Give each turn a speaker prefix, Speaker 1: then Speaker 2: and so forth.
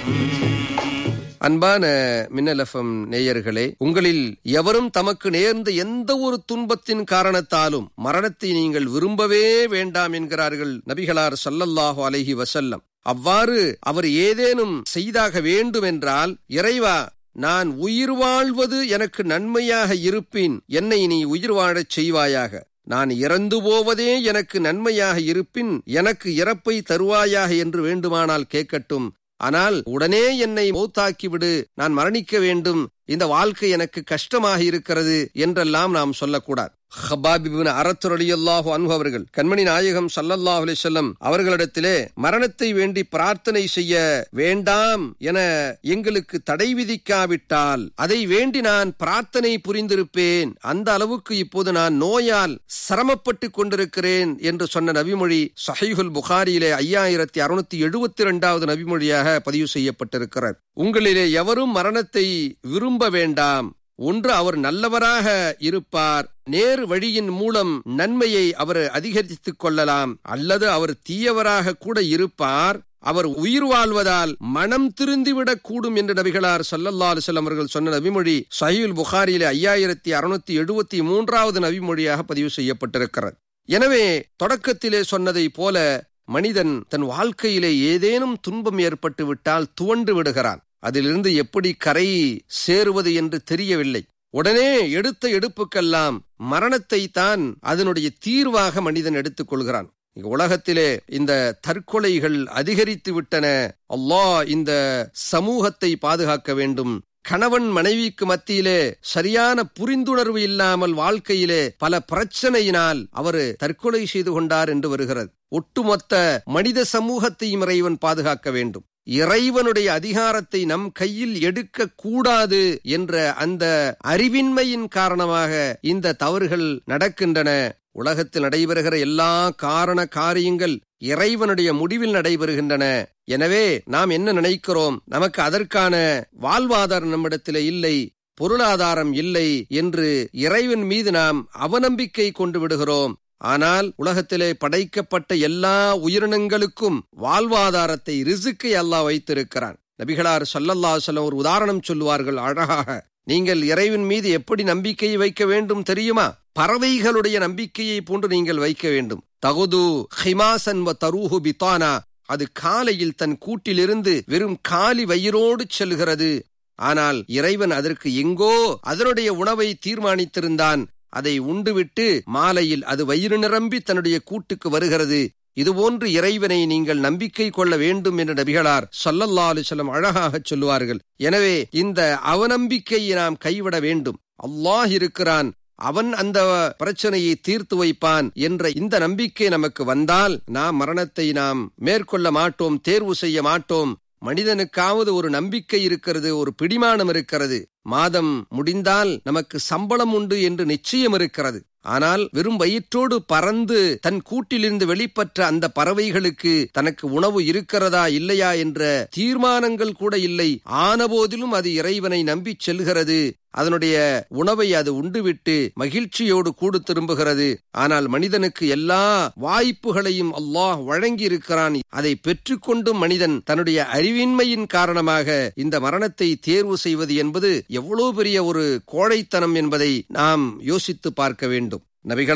Speaker 1: அன்பான மின்னலஃபம் நேயர்களே உங்களில் எவரும் தமக்கு நேர்ந்த எந்த ஒரு துன்பத்தின் காரணத்தாலும் மரணத்தை நீங்கள் விரும்பவே வேண்டாம் என்கிறார்கள் நபிகளார் ஸல்லல்லாஹு அலைஹி வஸல்லம் அவ்வாறு அவர் ஏதேனும் செய்தாக வேண்டும் என்றால் இறைவா நான் உயிர் வாழ்வது எனக்கு நன்மையாக இருப்பின் என்னை நீ உயிர் வாழச் செய்வாயாக நான் இறந்து போவதே எனக்கு நன்மையாக இருப்பின் எனக்கு இறப்பை தருவாயாக என்று வேண்டுமானால் கேட்கட்டும் ஆனால் உடனே என்னை மௌத்தாக்கிவிடு நான் மரணிக்க வேண்டும் இந்த வாழ்க்கை எனக்கு கஷ்டமாக இருக்கிறது என்றெல்லாம் நாம் சொல்லக்கூடாது ஹபாபிபின் அறத்துரலியல்லாஹு அன்பு அவர்கள் கண்மணி நாயகம் சல்லல்லாஹு அலிசல்லம் அவர்களிடத்திலே மரணத்தை வேண்டி பிரார்த்தனை செய்ய வேண்டாம் என எங்களுக்கு தடை விதிக்காவிட்டால் அதை வேண்டி நான் பிரார்த்தனை புரிந்திருப்பேன் அந்த அளவுக்கு இப்போது நான் நோயால் சிரமப்பட்டு கொண்டிருக்கிறேன் என்று சொன்ன நபிமொழி சஹீஹுல் புகாரியிலே ஐயாயிரத்தி அறுநூத்தி எழுபத்தி இரண்டாவது நபிமொழியாக பதிவு செய்யப்பட்டிருக்கிறார் உங்களிலே எவரும் மரணத்தை விரும்ப வேண்டாம் ஒன்று அவர் நல்லவராக இருப்பார் நேர் வழியின் மூலம் நன்மையை அவர் அதிகரித்துக் கொள்ளலாம் அல்லது அவர் தீயவராக கூட இருப்பார் அவர் உயிர் வாழ்வதால் மனம் திருந்திவிடக் கூடும் என்று நபிகளார் சல்லல்லா அலுவலம் அவர்கள் சொன்ன நபிமொழி சஹீல் புகாரியிலே ஐயாயிரத்தி அறுநூத்தி எழுபத்தி மூன்றாவது நபிமொழியாக பதிவு செய்யப்பட்டிருக்கிறது எனவே தொடக்கத்திலே சொன்னதை போல மனிதன் தன் வாழ்க்கையிலே ஏதேனும் துன்பம் ஏற்பட்டு விட்டால் துவண்டு விடுகிறான் அதிலிருந்து எப்படி கரை சேருவது என்று தெரியவில்லை உடனே எடுத்த எடுப்புக்கெல்லாம் மரணத்தை தான் அதனுடைய தீர்வாக மனிதன் எடுத்துக் கொள்கிறான் உலகத்திலே இந்த தற்கொலைகள் அதிகரித்து விட்டன அல்லாஹ் இந்த சமூகத்தை பாதுகாக்க வேண்டும் கணவன் மனைவிக்கு மத்தியிலே சரியான புரிந்துணர்வு இல்லாமல் வாழ்க்கையிலே பல பிரச்சனையினால் அவர் தற்கொலை செய்து கொண்டார் என்று வருகிறது ஒட்டுமொத்த மனித சமூகத்தையும் இறைவன் பாதுகாக்க வேண்டும் இறைவனுடைய அதிகாரத்தை நம் கையில் எடுக்க கூடாது என்ற அந்த அறிவின்மையின் காரணமாக இந்த தவறுகள் நடக்கின்றன உலகத்தில் நடைபெறுகிற எல்லா காரண காரியங்கள் இறைவனுடைய முடிவில் நடைபெறுகின்றன எனவே நாம் என்ன நினைக்கிறோம் நமக்கு அதற்கான வாழ்வாதாரம் நம்மிடத்தில் இல்லை பொருளாதாரம் இல்லை என்று இறைவன் மீது நாம் அவநம்பிக்கை கொண்டு விடுகிறோம் ஆனால் உலகத்திலே படைக்கப்பட்ட எல்லா உயிரினங்களுக்கும் வாழ்வாதாரத்தை ரிசுக்கை அல்லாஹ் வைத்திருக்கிறான் நபிகளார் சல்லல்லா சொல்லம் ஒரு உதாரணம் சொல்லுவார்கள் அழகாக நீங்கள் இறைவன் மீது எப்படி நம்பிக்கை வைக்க வேண்டும் தெரியுமா பறவைகளுடைய நம்பிக்கையை போன்று நீங்கள் வைக்க வேண்டும் தகுது ஹிமாசன் வ தரூஹு பித்தானா அது காலையில் தன் கூட்டிலிருந்து வெறும் காலி வயிறோடு செல்கிறது ஆனால் இறைவன் அதற்கு எங்கோ அதனுடைய உணவை தீர்மானித்திருந்தான் அதை உண்டுவிட்டு மாலையில் அது வயிறு நிரம்பி தன்னுடைய கூட்டுக்கு வருகிறது இதுபோன்று இறைவனை நீங்கள் நம்பிக்கை கொள்ள வேண்டும் என்று நபிகளார் சொல்லல்லா அலுவலம் அழகாக சொல்லுவார்கள் எனவே இந்த அவநம்பிக்கையை நாம் கைவிட வேண்டும் அல்லாஹ் இருக்கிறான் அவன் அந்த பிரச்சனையை தீர்த்து வைப்பான் என்ற இந்த நம்பிக்கை நமக்கு வந்தால் நாம் மரணத்தை நாம் மேற்கொள்ள மாட்டோம் தேர்வு செய்ய மாட்டோம் மனிதனுக்காவது ஒரு நம்பிக்கை இருக்கிறது ஒரு பிடிமானம் இருக்கிறது மாதம் முடிந்தால் நமக்கு சம்பளம் உண்டு என்று நிச்சயம் இருக்கிறது ஆனால் வெறும் வயிற்றோடு பறந்து தன் கூட்டிலிருந்து வெளிப்பற்ற அந்த பறவைகளுக்கு தனக்கு உணவு இருக்கிறதா இல்லையா என்ற தீர்மானங்கள் கூட இல்லை ஆனபோதிலும் அது இறைவனை நம்பி செல்கிறது அதனுடைய உணவை அது உண்டுவிட்டு மகிழ்ச்சியோடு கூடு திரும்புகிறது ஆனால் மனிதனுக்கு எல்லா வாய்ப்புகளையும் அல்லாஹ் வழங்கி இருக்கிறான் அதை பெற்றுக்கொண்டும் மனிதன் தன்னுடைய அறிவின்மையின் காரணமாக இந்த மரணத்தை தேர்வு செய்வது என்பது எவ்வளவு பெரிய ஒரு கோழைத்தனம் என்பதை நாம் யோசித்து பார்க்க வேண்டும் நபிகள்